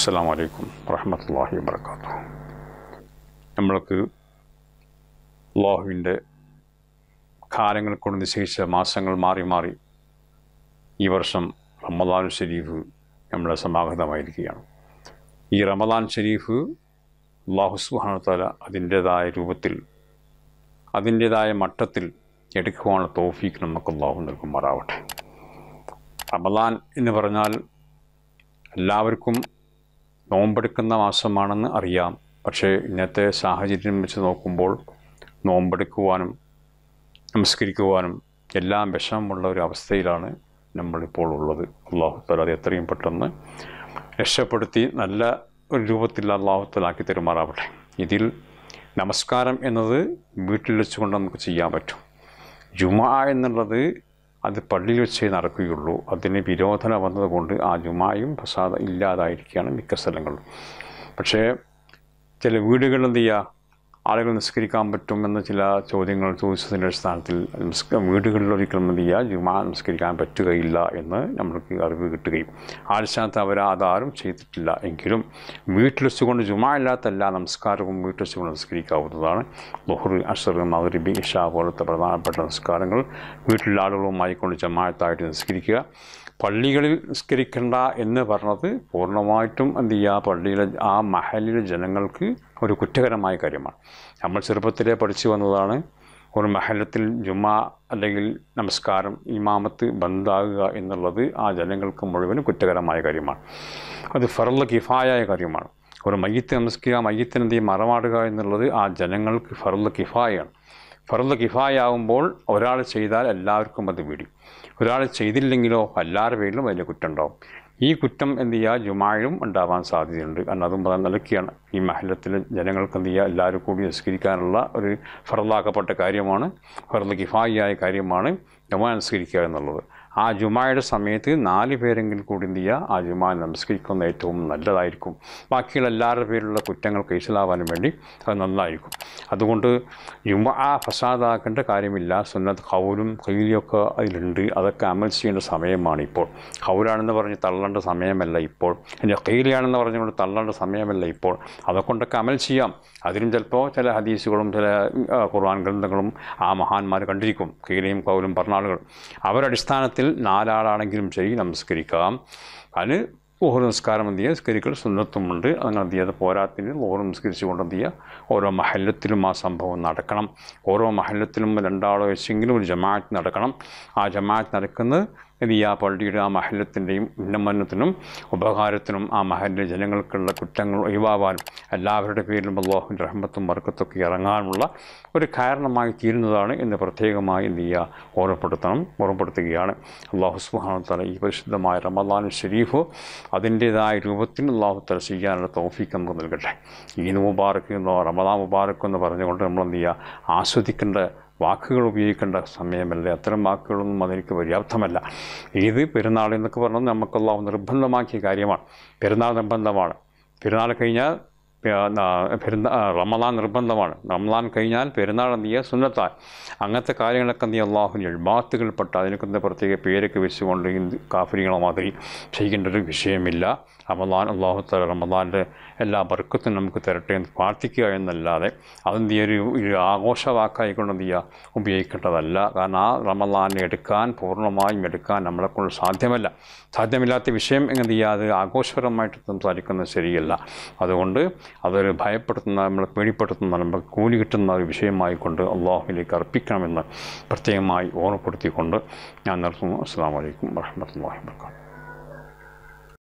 അസ്സാം വലൈക്കും വറഹമത്തല്ലാഹി വാബർക്കാത്തു നമ്മൾക്ക് അള്ളാഹുവിൻ്റെ കാലങ്ങൾ കൊണ്ട് നിശ്ചയിച്ച മാസങ്ങൾ മാറി മാറി ഈ വർഷം റമദാൻ ഷരീഫ് നമ്മുടെ സമാഗതമായിരിക്കുകയാണ് ഈ റമദാൻ ഷരീഫ് അള്ളാഹു സുഹാനത്താല അതിൻ്റേതായ രൂപത്തിൽ അതിൻ്റേതായ മട്ടത്തിൽ എടുക്കുവാനുള്ള തോഫീക്ക് നമുക്ക് അള്ളാഹു നൽകുമാറാവട്ടെ റമദാൻ എന്ന് പറഞ്ഞാൽ എല്ലാവർക്കും നോമ്പെടുക്കുന്ന മാസമാണെന്ന് അറിയാം പക്ഷേ ഇന്നത്തെ സാഹചര്യം വെച്ച് നോക്കുമ്പോൾ നോമ്പെടുക്കുവാനും നമസ്കരിക്കുവാനും എല്ലാം വിഷമമുള്ള ഒരു അവസ്ഥയിലാണ് നമ്മളിപ്പോൾ ഉള്ളത് അള്ളാഹുത്തല അത് എത്രയും പെട്ടെന്ന് രക്ഷപ്പെടുത്തി നല്ല ഒരു രൂപത്തിൽ അള്ളാഹുത്തലാക്കി തരുമാറാവട്ടെ ഇതിൽ നമസ്കാരം എന്നത് വീട്ടിൽ വെച്ചുകൊണ്ട് നമുക്ക് ചെയ്യാൻ പറ്റും ജുമ എന്നുള്ളത് അത് പള്ളിയിൽ വെച്ചേ നടക്കുകയുള്ളൂ അതിന് വിരോധന വന്നതുകൊണ്ട് ആ ജുമായും ഫസാദ ഇല്ലാതായിരിക്കുകയാണ് മിക്ക സ്ഥലങ്ങളിലും പക്ഷേ ചില വീടുകളിൽ എന്ത് ചെയ്യുക ആളുകൾ നിസ്കരിക്കാൻ പറ്റുമെന്ന ചില ചോദ്യങ്ങൾ ചോദിച്ചതിൻ്റെ അടിസ്ഥാനത്തിൽ നിസ്ക വീടുകളിൽ ഒരിക്കലും എന്ത് ചെയ്യുക ജുമാ നിസ്കരിക്കാൻ പറ്റുകയില്ല എന്ന് നമ്മൾക്ക് അറിവ് കിട്ടുകയും ആ അടിസ്ഥാനത്ത് അവർ അതാരും ചെയ്തിട്ടില്ല എങ്കിലും വീട്ടിൽ വെച്ചുകൊണ്ട് ജുമാ ഇല്ലാത്ത എല്ലാ നമസ്കാരവും വീട്ടിൽ വെച്ചുകൊണ്ട് നിസ്കരിക്കാവുന്നതാണ് ബഹുർ അഷർ മഗ്രിബി ഇഷ പോലത്തെ പ്രധാനപ്പെട്ട നമസ്കാരങ്ങൾ വീട്ടിലുള്ള ആളുകളുമായി കൊണ്ട് ജമാഅത്തായിട്ട് നിസ്കരിക്കുക പള്ളികളിൽ നിസ്കരിക്കേണ്ട എന്ന് പറഞ്ഞത് പൂർണ്ണമായിട്ടും എന്ത് ചെയ്യുക പള്ളിയിലെ ആ മഹലിലെ ജനങ്ങൾക്ക് ഒരു കുറ്റകരമായ കാര്യമാണ് നമ്മൾ ചെറുപ്പത്തിലേ പഠിച്ചു വന്നതാണ് ഒരു മഹലത്തിൽ ജുമാ അല്ലെങ്കിൽ നമസ്കാരം ഇമാമത്ത് ബന്ധാകുക എന്നുള്ളത് ആ ജനങ്ങൾക്ക് മുഴുവനും കുറ്റകരമായ കാര്യമാണ് അത് ഫറല്ല കിഫായായ കാര്യമാണ് ഒരു മയ്യത്ത് നമസ്കരിക്കുക മയ്യത്തിന് എന്ത് ചെയ്യും മറമാടുക എന്നുള്ളത് ആ ജനങ്ങൾക്ക് ഫറല്ല കിഫായാണ് ഫറല്ല കിഫായാവുമ്പോൾ ഒരാൾ ചെയ്താൽ എല്ലാവർക്കും അത് വീടി ഒരാൾ ചെയ്തില്ലെങ്കിലോ എല്ലാവരുടെ പേരിലും അതിൻ്റെ കുറ്റം ഉണ്ടാവും ഈ കുറ്റം എന്ത് ചെയ്യുക ജുമായിലും ഉണ്ടാവാൻ സാധ്യതയുണ്ട് കാരണം അതും പറയാൻ നിലയ്ക്കാണ് ഈ മഹലത്തിലെ ജനങ്ങൾക്ക് എന്ത് ചെയ്യുക എല്ലാവരും കൂടി നിസ്കരിക്കാനുള്ള ഒരു ഫറലാക്കപ്പെട്ട കാര്യമാണ് ഫറല കിഫായിയായ കാര്യമാണ് ജുമാ നമസ്കരിക്കുക എന്നുള്ളത് ആ ജുമായുടെ സമയത്ത് നാല് പേരെങ്കിലും കൂടി എന്ത് ചെയ്യുക ആ ജുമാ നമസ്കരിക്കുന്ന ഏറ്റവും നല്ലതായിരിക്കും ബാക്കിയുള്ള എല്ലാവരുടെ പേരിലുള്ള കുറ്റങ്ങൾ കൈസലാവാനും വേണ്ടി അത് നന്നായിരിക്കും അതുകൊണ്ട് ജുമ ആ ഫസാദാക്കേണ്ട കാര്യമില്ല സുന്നത്ത് ഹൗലും കൈലിയൊക്കെ അതിലുണ്ട് അതൊക്കെ അമൽ ചെയ്യേണ്ട സമയമാണ് ഇപ്പോൾ ഹൗലാണെന്ന് പറഞ്ഞ് തള്ളേണ്ട സമയമല്ല ഇപ്പോൾ ഇനി കൈലിയാണെന്ന് പറഞ്ഞുകൊണ്ട് തള്ളേണ്ട സമയമല്ല ഇപ്പോൾ അതൊക്കൊണ്ടൊക്കെ അമൽ ചെയ്യാം അതിനും ചിലപ്പോൾ ചില ഹദീസുകളും ചില ആ, ഖുർആൻ ഗ്രന്ഥങ്ങളും ആ മഹാന്മാർ കണ്ടിരിക്കും കീലയും കൗലും പറഞ്ഞ ആളുകൾ അവരടിസ്ഥാനത്തിൽ നാലാളാണെങ്കിലും ശരി നമസ്കരിക്കാം അതിന് ഓഹർ നമസ്കാരം എന്ത് ചെയ്യുക നിസ്കരിക്കൽ സുന്നത്തുമുണ്ട് അങ്ങനെ എന്ത് ചെയ്യുക പോരാത്തിന് ഓഹർ നിസ്കരിച്ചുകൊണ്ട് എന്ത് ചെയ്യുക ഓരോ മഹല്ലത്തിലും ആ സംഭവം നടക്കണം ഓരോ മഹല്ലത്തിലും രണ്ടാളോ വെച്ചെങ്കിലും ഒരു ജമാഅത്ത് നടക്കണം ആ ജമാഅത്ത് നടക്കുന്നത് എന്ത് ചെയ്യുക പള്ളിയുടെ ആ മഹല്ലത്തിൻ്റെയും ഉന്നമനത്തിനും ഉപകാരത്തിനും ആ മഹലിലെ ജനങ്ങൾക്കുള്ള കുറ്റങ്ങൾ ഒഴിവാവാനും എല്ലാവരുടെ പേരിലും അള്ളാഹുവിൻ്റെ റഹ്മത്തും വർക്കത്തൊക്കെ ഇറങ്ങാനുള്ള ഒരു കാരണമായി തീരുന്നതാണ് എന്ന് പ്രത്യേകമായി എന്ത് ചെയ്യുക ഓർമ്മപ്പെടുത്തണം ഓർമ്മപ്പെടുത്തുകയാണ് അള്ളാഹു സുബാനത്തല ഈ പരിശുദ്ധമായ റമദാൻ ഷരീഫ് അതിൻ്റേതായ രൂപത്തിൽ അള്ളാഹു തല ചെയ്യാനുള്ള തോഫിക്ക് നമുക്ക് നൽകട്ടെ ഈ മുബാറക്ക് എന്നോ റമദാൻ മുബാറക്ക് എന്ന് പറഞ്ഞുകൊണ്ട് നമ്മൾ എന്ത് ചെയ്യുക ആസ്വദിക്കേണ്ട വാക്കുകൾ ഉപയോഗിക്കേണ്ട സമയമല്ല അത്തരം വാക്കുകളൊന്നും അതെനിക്ക് പര്യാപ്തമല്ല ഇത് പെരുന്നാൾ എന്നൊക്കെ പറഞ്ഞത് നമുക്ക് അള്ളാഹു നിർബന്ധമാക്കിയ കാര്യമാണ് പെരുന്നാൾ നിർബന്ധമാണ് പെരുന്നാൾ കഴിഞ്ഞാൽ പെരുന്നാ റമദാൻ നിർബന്ധമാണ് റമദാൻ കഴിഞ്ഞാൽ പെരുന്നാൾ എന്ത് ചെയ്യുക സുന്നത്താൽ അങ്ങനത്തെ കാര്യങ്ങളൊക്കെ എന്ത് ചെയ്യുക അള്ളാഹുവിൻ്റെ എഴുപാത്തുകൾപ്പെട്ട അതിനൊക്കെ എന്താ പ്രത്യേക പേരൊക്കെ വെച്ചുകൊണ്ട് ഹിന്ദു കാഫരികളെ മാതിരി ചെയ്യേണ്ട ഒരു വിഷയമില്ല റമദാൻ അള്ളാഹു തല റമദാൻ്റെ എല്ലാ ബർക്കത്തും നമുക്ക് തരട്ടെ എന്ന് പ്രാർത്ഥിക്കുക എന്നല്ലാതെ അതെന്ത് ചെയ്യുക ഒരു ഒരു ആഘോഷവാക്കായിക്കൊണ്ട് എന്ത് ചെയ്യുക ഉപയോഗിക്കേണ്ടതല്ല കാരണം ആ റമദാനെ എടുക്കാൻ പൂർണ്ണമായും എടുക്കാൻ നമ്മളെക്കൊണ്ട് സാധ്യമല്ല സാധ്യമില്ലാത്ത വിഷയം എന്ത് ചെയ്യുക അത് ആഘോഷപരമായിട്ട് സംസാരിക്കുന്നത് ശരിയല്ല അതുകൊണ്ട് അതൊരു ഭയപ്പെടുത്തുന്ന നമ്മളെ പേടിപ്പെടുത്തുന്ന നമുക്ക് കൂലി കിട്ടുന്ന ഒരു വിഷയമായിക്കൊണ്ട് അള്ളാഹുവിലേക്ക് അർപ്പിക്കണമെന്ന് പ്രത്യേകമായി ഓർമ്മപ്പെടുത്തിക്കൊണ്ട് ഞാൻ നിർത്തുന്നു അസ്സാം വലൈക്കും വാഹമത്തല്ലാ വാബർക്കാത്തു